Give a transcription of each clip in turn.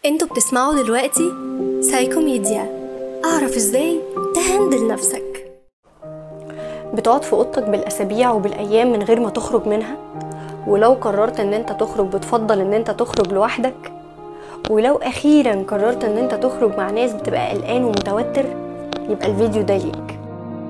انتوا بتسمعوا دلوقتي سايكو ميديا اعرف ازاي تهندل نفسك بتقعد في اوضتك بالاسابيع وبالايام من غير ما تخرج منها ولو قررت ان انت تخرج بتفضل ان انت تخرج لوحدك ولو اخيرا قررت ان انت تخرج مع ناس بتبقى قلقان ومتوتر يبقى الفيديو ده ليك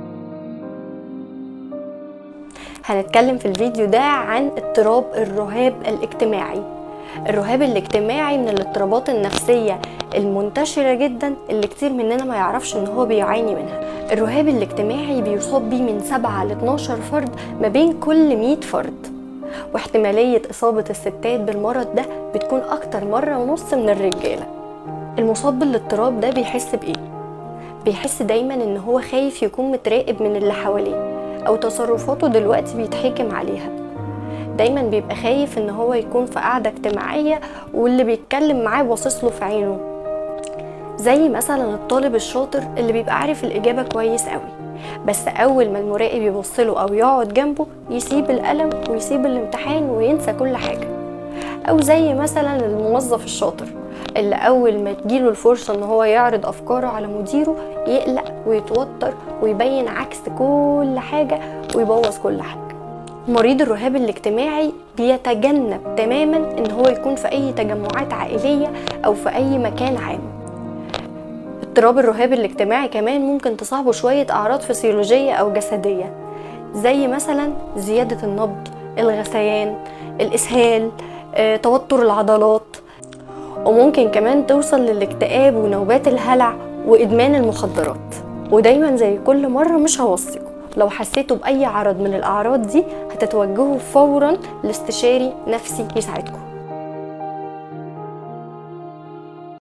هنتكلم في الفيديو ده عن اضطراب الرهاب الاجتماعي الرهاب الاجتماعي من الاضطرابات النفسية المنتشرة جدا اللي كتير مننا ما يعرفش ان هو بيعاني منها الرهاب الاجتماعي بيصاب بيه من 7 ل 12 فرد ما بين كل 100 فرد واحتمالية إصابة الستات بالمرض ده بتكون أكتر مرة ونص من الرجالة المصاب بالاضطراب ده بيحس بإيه؟ بيحس دايما إن هو خايف يكون متراقب من اللي حواليه أو تصرفاته دلوقتي بيتحكم عليها دايما بيبقى خايف ان هو يكون في قعدة اجتماعية واللي بيتكلم معاه باصص له في عينه زي مثلا الطالب الشاطر اللي بيبقى عارف الإجابة كويس قوي بس أول ما المراقب يبصله أو يقعد جنبه يسيب القلم ويسيب الامتحان وينسى كل حاجة أو زي مثلا الموظف الشاطر اللي أول ما تجيله الفرصة إن هو يعرض أفكاره على مديره يقلق ويتوتر ويبين عكس كل حاجة ويبوظ كل حاجة مريض الرهاب الاجتماعي بيتجنب تماما ان هو يكون في اي تجمعات عائلية او في اي مكان عام اضطراب الرهاب الاجتماعي كمان ممكن تصاحبه شوية اعراض فسيولوجية او جسدية زي مثلا زيادة النبض الغثيان الاسهال آه، توتر العضلات وممكن كمان توصل للاكتئاب ونوبات الهلع وادمان المخدرات ودايما زي كل مرة مش هوصيكم لو حسيتوا بأي عرض من الأعراض دي هتتوجهوا فورا لاستشاري نفسي يساعدكم